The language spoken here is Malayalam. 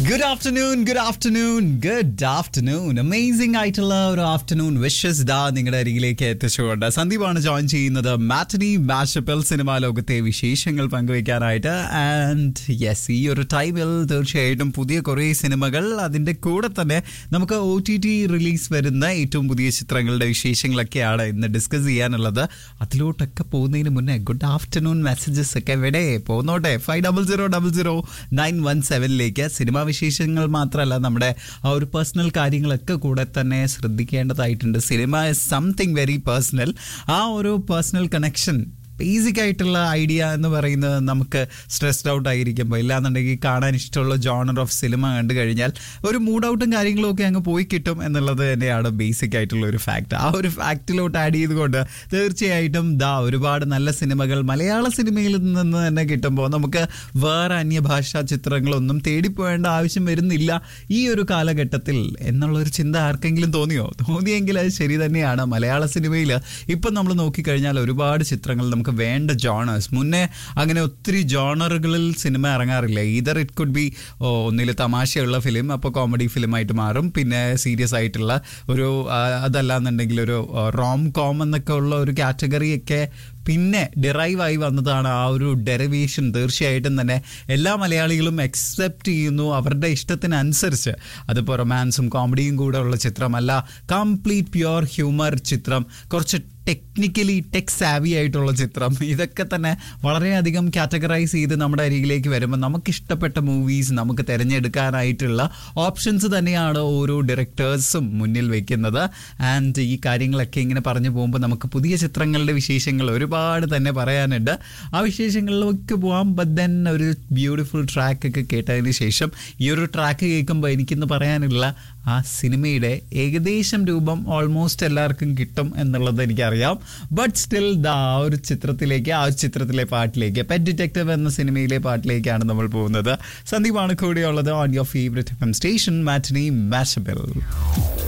good afternoon good afternoon good afternoon amazing ആയിട്ടുള്ള ഒരു ആഫ്റ്റർനൂൺ വിഷസ് ദാ നിങ്ങളുടെ അരികിലേക്ക് എത്തിച്ചുകൊണ്ട് സന്ദീപാണ് ജോയിൻ ചെയ്യുന്നത് മാറ്റനി മാഷപ്പിൽ സിനിമാ ലോകത്തെ വിശേഷങ്ങൾ പങ്കുവയ്ക്കാനായിട്ട് ആൻഡ് യെസ് ഈ ഒരു ടൈമിൽ തീർച്ചയായിട്ടും പുതിയ കുറേ സിനിമകൾ അതിൻ്റെ കൂടെ തന്നെ നമുക്ക് ഒ ടി ടി റിലീസ് വരുന്ന ഏറ്റവും പുതിയ ചിത്രങ്ങളുടെ വിശേഷങ്ങളൊക്കെയാണ് ഇന്ന് ഡിസ്കസ് ചെയ്യാനുള്ളത് അതിലോട്ടൊക്കെ പോകുന്നതിന് മുന്നേ ഗുഡ് ആഫ്റ്റർനൂൺ മെസ്സേജസ് ഒക്കെ എവിടെ പോന്നോട്ടെ five double zero double zero nine one സെവനിലേക്ക് സിനിമാ വിശേഷങ്ങൾ മാത്രമല്ല നമ്മുടെ ആ ഒരു പേഴ്സണൽ കാര്യങ്ങളൊക്കെ കൂടെ തന്നെ ശ്രദ്ധിക്കേണ്ടതായിട്ടുണ്ട് cinema is something very personal ആ ഒരു പേഴ്സണൽ കണക്ഷൻ ബേസിക് ആയിട്ടുള്ള ഐഡിയ എന്ന് പറയുന്നത് നമുക്ക് സ്ട്രെസ്ഡ് ഔട്ട് ആയിരിക്കുമ്പോൾ ഇല്ലാന്നുണ്ടെങ്കിൽ കാണാൻ ഇഷ്ടമുള്ള ജോണർ ഓഫ് സിനിമ കണ്ടു കഴിഞ്ഞാൽ ഒരു മൂഡ് ഔട്ടും കാര്യങ്ങളും ഒക്കെ അങ്ങ് പോയി കിട്ടും എന്നുള്ളത് തന്നെയാണ് ബേസിക് ആയിട്ടുള്ള ഒരു ഫാക്ട് ആ ഒരു ഫാക്റ്റിലോട്ട് ആഡ് ചെയ്തുകൊണ്ട് തീർച്ചയായിട്ടും ദാ ഒരുപാട് നല്ല സിനിമകൾ മലയാള സിനിമയിൽ നിന്ന് തന്നെ കിട്ടുമ്പോൾ നമുക്ക് വേറെ അന്യഭാഷാ ചിത്രങ്ങളൊന്നും തേടിപ്പോവേണ്ട ആവശ്യം വരുന്നില്ല ഈ ഒരു കാലഘട്ടത്തിൽ എന്നുള്ളൊരു ചിന്ത ആർക്കെങ്കിലും തോന്നിയോ തോന്നിയെങ്കിൽ അത് ശരി തന്നെയാണ് മലയാള സിനിമയിൽ ഇപ്പം നമ്മൾ നോക്കിക്കഴിഞ്ഞാൽ ഒരുപാട് ചിത്രങ്ങൾ നമുക്ക് വേണ്ട ജോണേഴ്സ് മുന്നേ അങ്ങനെ ഒത്തിരി ജോണറുകളിൽ സിനിമ ഇറങ്ങാറില്ല ഈതർ ഇറ്റ് കുഡ് ബി ഒന്നിൽ തമാശയുള്ള ഫിലിം അപ്പോൾ കോമഡി ഫിലിമായിട്ട് മാറും പിന്നെ സീരിയസ് ആയിട്ടുള്ള ഒരു ആ, അതല്ലാന്നുണ്ടെങ്കിൽ ഒരു റോം കോം എന്നൊക്കെ ഉള്ള ഒരു കാറ്റഗറിയൊക്കെ പിന്നെ ഡിറൈവ് ആയി വന്നതാണ് ആ ഒരു ഡെറിവേഷൻ തീർച്ചയായിട്ടും തന്നെ എല്ലാ മലയാളികളും അക്സെപ്റ്റ് ചെയ്യുന്നു അവരുടെ ഇഷ്ടത്തിനനുസരിച്ച് അതിപ്പോൾ റൊമാൻസും കോമഡിയും കൂടെ ഉള്ള ചിത്രമല്ല കംപ്ലീറ്റ് പ്യുവർ ഹ്യൂമർ ചിത്രം കുറച്ച് ടെക്നിക്കലി ടെക് സാവി ആയിട്ടുള്ള ചിത്രം ഇതൊക്കെ തന്നെ വളരെയധികം കാറ്റഗറൈസ് ചെയ്ത് നമ്മുടെ അരികിലേക്ക് വരുമ്പോൾ നമുക്ക് ഇഷ്ടപ്പെട്ട മൂവീസ് നമുക്ക് തിരഞ്ഞെടുക്കാനായിട്ടുള്ള ഓപ്ഷൻസ് തന്നെയാണ് ഓരോ ഡയറക്ടേഴ്സും മുന്നിൽ വെക്കുന്നത് ആൻഡ് ഈ കാര്യങ്ങളൊക്കെ ഇങ്ങനെ പറഞ്ഞു പോകുമ്പോൾ നമുക്ക് പുതിയ ചിത്രങ്ങളുടെ വിശേഷങ്ങൾ ഒരുപാട് തന്നെ പറയാനുണ്ട് ആ വിശേഷങ്ങളിലൊക്കെ പോകാം ബട്ട് ദെൻ ഒരു ബ്യൂട്ടിഫുൾ ട്രാക്ക് ഒക്കെ കേട്ടതിന് ശേഷം ഈ ഒരു ട്രാക്ക് കേൾക്കുമ്പോൾ എനിക്കിന്ന് പറയാനുള്ള ആ സിനിമയുടെ ഏകദേശം രൂപം ഓൾമോസ്റ്റ് എല്ലാവർക്കും കിട്ടും എന്നുള്ളത് എനിക്കറിയാം ബട്ട് സ്റ്റിൽ ദാ ആ ഒരു ചിത്രത്തിലേക്ക് ആ ഒരു ചിത്രത്തിലെ പാട്ടിലേക്ക് പെറ്റ് ഡിറ്റക്റ്റീവ് എന്ന സിനിമയിലെ പാട്ടിലേക്കാണ് നമ്മൾ പോകുന്നത് സന്ദീപാണ് കൂടെയുള്ളത് on your favourite F M station matinee Mashable